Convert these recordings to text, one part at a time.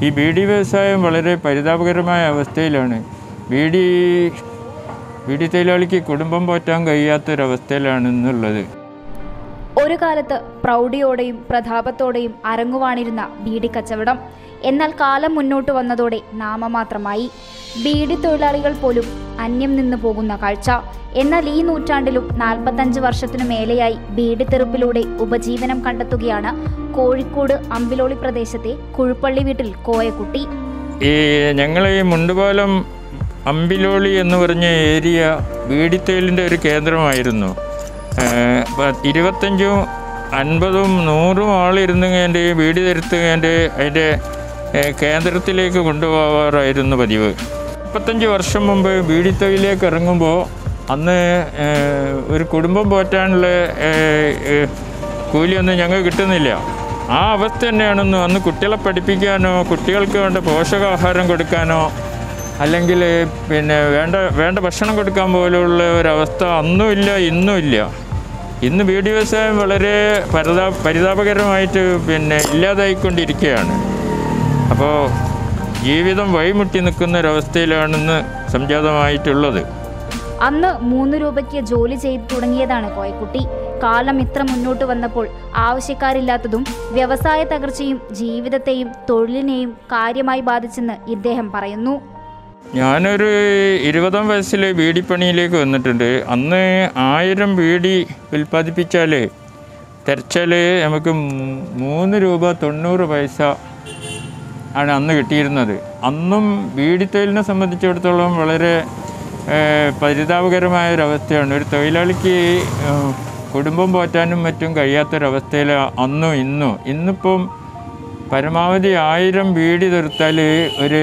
ഈ ബീഡി വ്യവസായം വളരെ പരിതാപകരമായ അവസ്ഥയിലാണ് ബീഡി ബീഡി തൊഴിലാളിക്ക് കുടുംബം പോറ്റാൻ കഴിയാത്തൊരവസ്ഥയിലാണ് ഇന്നുള്ളത് ഒരു കാലത്ത് പ്രൗഢിയോടെയും പ്രതാപത്തോടെയും അരങ്ങുവാണിരുന്ന ബീഡി കച്ചവടം എന്നാൽ കാലം മുന്നോട്ട് വന്നതോടെ നാമമാത്രമായി ബീഡി തൊഴിലാളികൾ പോലും അന്യം നിന്നു പോകുന്ന കാഴ്ച എന്നാൽ ഈ നൂറ്റാണ്ടിലും നാൽപ്പത്തഞ്ച് വർഷത്തിനു മേലെയായി ബീഡി തെറുപ്പിലൂടെ ഉപജീവനം കണ്ടെത്തുകയാണ് കോഴിക്കോട് അമ്പിലോളി പ്രദേശത്തെ കുഴുപ്പള്ളി വീട്ടിൽ കോയക്കുട്ടി ഈ ഞങ്ങൾ ഈ മുണ്ടുപാലം അമ്പിലോളി എന്ന് പറഞ്ഞ ഏരിയ ബീഡിത്തേലിൻ്റെ ഒരു കേന്ദ്രമായിരുന്നു ഏഹ് പ- ഇരുപത്തഞ്ചും അൻപതും നൂറും ആളിരുന്നുകൻ്റെ ബീഡി തരുത്തുകൻ്റെ അതിൻ്റെ ഏഹ് കേന്ദ്രത്തിലേക്ക് കൊണ്ടുപോകാറായിരുന്നു പതിവ് മുപ്പത്തഞ്ച് വർഷം മുമ്പ് ബീഡി തൊഴിലേക്ക് ഇറങ്ങുമ്പോൾ അന്ന് ഏഹ് ഒരു കുടുംബം പോറ്റാനുള്ള ഏഹ് ഏഹ് കൂലിയൊന്നും ഞങ്ങൾക്ക് കിട്ടുന്നില്ല ആ അവസ്ഥ തന്നെയാണെന്ന് അന്ന് കുട്ടികളെ പഠിപ്പിക്കാനോ കുട്ടികൾക്ക് വേണ്ട പോഷകാഹാരം കൊടുക്കാനോ അല്ലെങ്കിൽ പിന്നെ വേണ്ട വേണ്ട ഭക്ഷണം കൊടുക്കാൻ പോലുള്ള ഒരവസ്ഥ അന്നും ഇല്ല ഇന്നും ഇല്ല ഇന്ന് ബീഡി വ്യവസായം വളരെ പരിതാ പരിതാപകരമായിട്ട് പിന്നെ ഇല്ലാതായിക്കൊണ്ടിരിക്കുകയാണ് അപ്പോൾ ജീവിതം വഴിമുട്ടി നിൽക്കുന്ന ഒരവസ്ഥയിലാണെന്ന് സംജാതമായിട്ടുള്ളത് അന്ന് മൂന്ന് രൂപയ്ക്ക് ജോലി ചെയ്തു തുടങ്ങിയതാണ് കോയക്കുട്ടി കാലം ഇത്ര മുന്നോട്ട് വന്നപ്പോൾ ആവശ്യക്കാരില്ലാത്തതും വ്യവസായ തകർച്ചയും ജീവിതത്തെയും തൊഴിലിനെയും കാര്യമായി ബാധിച്ചെന്ന് ഇദ്ദേഹം പറയുന്നു ഞാനൊരു ഇരുപതാം വയസ്സിൽ ബീഡിപ്പണിയിലേക്ക് വന്നിട്ടുണ്ട് അന്ന് ആയിരം ബീഡി ഉൽപ്പാദിപ്പിച്ചാൽ തെരച്ചാൽ നമുക്ക് മൂ- മൂന്ന് രൂപ തൊണ്ണൂറ് പൈസ ആണ് അന്ന് കിട്ടിയിരുന്നത് അന്നും ബീഡി തൊഴിലിനെ സംബന്ധിച്ചിടത്തോളം വളരെ ഏഹ്, പരിതാപകരമായ ഒരവസ്ഥയാണ് ഒരു തൊഴിലാളിക്ക് ഏഹ്, കുടുംബം പോറ്റാനും മറ്റും കഴിയാത്തൊരവസ്ഥയിൽ അന്നും ഇന്നും ഇന്നിപ്പം പരമാവധി ആയിരം ബീഡി തീർത്താൽ ഒരു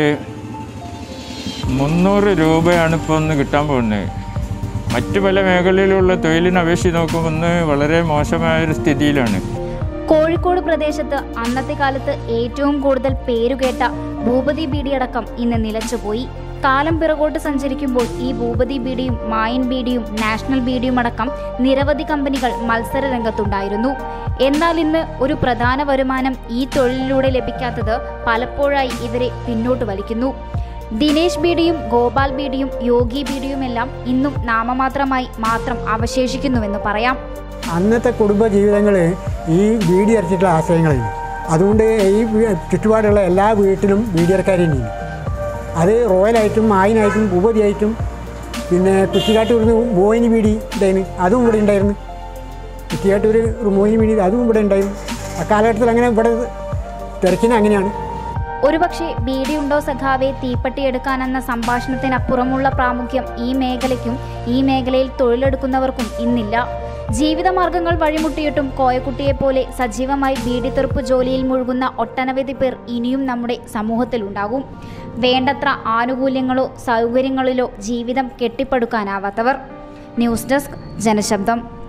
മുന്നൂറ് രൂപയാണ് ഇപ്പോൾ ഒന്ന് കിട്ടാൻ പോകുന്നത് മറ്റു പല മേഖലയിലുള്ള തൊഴിലിനെ അപേക്ഷിച്ച് നോക്കുമ്പോൾ ഇന്ന് വളരെ മോശമായ ഒരു സ്ഥിതിയിലാണ് കോഴിക്കോട് പ്രദേശത്ത് അന്നത്തെ കാലത്ത് ഏറ്റവും കൂടുതൽ പേരുകേട്ട ഭൂപതി ബീഡിയടക്കം ഇന്ന് നിലച്ചുപോയി കാലം പിറകോട്ട് സഞ്ചരിക്കുമ്പോൾ ഈ ഭൂപതി ബീഡിയും മായൻ ബീഡിയും നാഷണൽ ബീഡിയും അടക്കം നിരവധി കമ്പനികൾ മത്സര രംഗത്തുണ്ടായിരുന്നു എന്നാൽ ഇന്ന് ഒരു പ്രധാന വരുമാനം ഈ തൊഴിലിലൂടെ ലഭിക്കാത്തത് പലപ്പോഴായി ഇവരെ പിന്നോട്ട് വലിക്കുന്നു ദിനേശ് ബീഡിയും ഗോപാൽ ബീഡിയും യോഗി ബീഡിയുമെല്ലാം ഇന്നും നാമമാത്രമായി മാത്രം അവശേഷിക്കുന്നുവെന്ന് പറയാം അന്നത്തെ കുടുംബ ജീവിതങ്ങൾ ഈ ബീഡി അരച്ചിട്ടുള്ള ആശയങ്ങളാണ് അതുകൊണ്ട് ഈ വീ- ചുറ്റുപാടുള്ള എല്ലാ വീട്ടിലും ബീഡിയർക്കാർ തന്നെയാണ് അത് റോയലായിട്ടും മായിനായിട്ടും ഭൂപതിയായിട്ടും പിന്നെ കുറ്റിക്കാട്ടൂരിന്ന് മോയിനി ബീഡി ഉണ്ടായിരുന്നു അതും ഇവിടെ ഉണ്ടായിരുന്നു കുറ്റിക്കാട്ടൂർ ഒരു മോയിനി ബീഡി അതും ഇവിടെ ഉണ്ടായിരുന്നു ആ കാലഘട്ടത്തിൽ അങ്ങനെ ഇവിടെ തിരക്കിന് അങ്ങനെയാണ് ഒരുപക്ഷെ ബീഡിയുണ്ടോ സഖാവെ തീപ്പട്ടിയെടുക്കാനെന്ന സംഭാഷണത്തിനപ്പുറമുള്ള പ്രാമുഖ്യം ഈ മേഖലയ്ക്കും ഈ മേഖലയിൽ തൊഴിലെടുക്കുന്നവർക്കും ഇന്നില്ല ജീവിതമാർഗങ്ങൾ വഴിമുട്ടിയിട്ടും കോയക്കുട്ടിയെപ്പോലെ സജീവമായി ബീഡിത്തെറുപ്പ് ജോലിയിൽ മുഴുകുന്ന ഒട്ടനവധി പേർ ഇനിയും നമ്മുടെ സമൂഹത്തിലുണ്ടാകും വേണ്ടത്ര ആനുകൂല്യങ്ങളോ സൗകര്യങ്ങളിലോ ജീവിതം കെട്ടിപ്പടുക്കാനാവാത്തവർ ന്യൂസ് ഡെസ്ക് ജനശബ്ദം